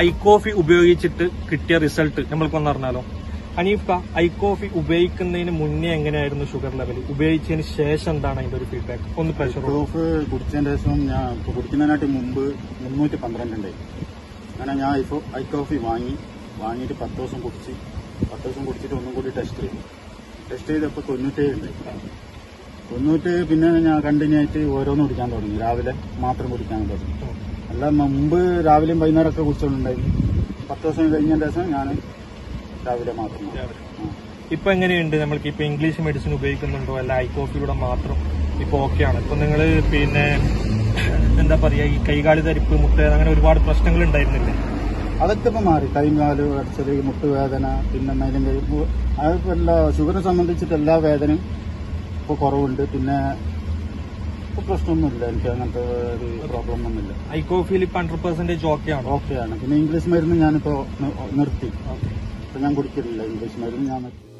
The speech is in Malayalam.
ഐ കോഫി ഉപയോഗിച്ചിട്ട് കിട്ടിയ റിസൾട്ട് നമ്മൾക്കൊന്ന് അറിഞ്ഞാലോ ഹനീഫ ഐ കോഫി ഉപയോഗിക്കുന്നതിന് മുന്നേ എങ്ങനെയായിരുന്നു ഷുഗർ ലെവൽ ഉപയോഗിച്ചതിന് ശേഷം എന്താണ് അതിന്റെ ഒരു ഫീഡ്ബാക്ക് ഒന്ന് പ്രഷർ പ്രൂഫ് കുടിച്ചതിന് ശേഷം ഞാൻ ഇപ്പൊ കുടിക്കുന്നതിനായിട്ട് മുമ്പ് മുന്നൂറ്റി പന്ത്രണ്ട് ഉണ്ടായി അങ്ങനെ ഞാൻ ഐഫോ ഐ കോഫി വാങ്ങി വാങ്ങിയിട്ട് പത്ത് ദിവസം കുടിച്ച് പത്ത് ദിവസം കുടിച്ചിട്ട് ഒന്നും കൂടി ടെസ്റ്റ് ചെയ്തു ടെസ്റ്റ് ചെയ്തപ്പോൾ തൊണ്ണൂറ്റേഴ് ഉണ്ടായി തൊണ്ണൂറ്റ് പിന്നെ ഞാൻ കണ്ടിന്യൂ ആയിട്ട് ഓരോന്ന് കുടിക്കാൻ തുടങ്ങി രാവിലെ മാത്രം കുടിക്കാൻ തുടങ്ങി അല്ല മുമ്പ് രാവിലെയും വൈകുന്നേരമൊക്കെ കുടിച്ചോണ്ടുണ്ടായിരുന്നു പത്ത് ദിവസം കഴിഞ്ഞതിന് ശേഷം ഞാൻ രാവിലെ മാത്രം ആ. ഇപ്പൊ എങ്ങനെയുണ്ട് നമ്മൾക്ക് ഇപ്പൊ ഇംഗ്ലീഷ് മെഡിസിൻ ഉപയോഗിക്കുന്നുണ്ടോ അല്ല ഐ കോഫിയുടെ മാത്രം ഇപ്പൊ ഓക്കെയാണ് ഇപ്പൊ നിങ്ങൾ പിന്നെ എന്താ പറയാ ഈ കൈകാലി തരിപ്പ് മുട്ട അങ്ങനെ ഒരുപാട് പ്രശ്നങ്ങൾ ഉണ്ടായിരുന്നില്ലേ അതൊക്കെ ഇപ്പൊ മാറി കൈയും കാലും അടച്ചല് മുട്ടുവേദന പിന്നെ മേലും കൈ അതിപ്പോ എല്ലാ ഷുഗറിനെ സംബന്ധിച്ചിട്ട് എല്ലാ വേദനയും ഇപ്പൊ കുറവുണ്ട് പിന്നെ ഇപ്പൊ പ്രശ്നമൊന്നുമില്ല എനിക്ക് അങ്ങനത്തെ ഒരു പ്രോബ്ലം ഒന്നുമില്ല ഐ കോഫിയിൽ ഇപ്പൊ ഹൺഡ്രഡ് പെർസെന്റേജ് ഓക്കെയാണോ ഓക്കെയാണ് പിന്നെ ഇംഗ്ലീഷ് മരുന്ന് ഞാനിപ്പോ നി- നിർത്തി ഇപ്പൊ ഞാൻ കുടിക്കലില്ല ഇംഗ്ലീഷ് മരുന്ന് ഞാൻ നിർത്തി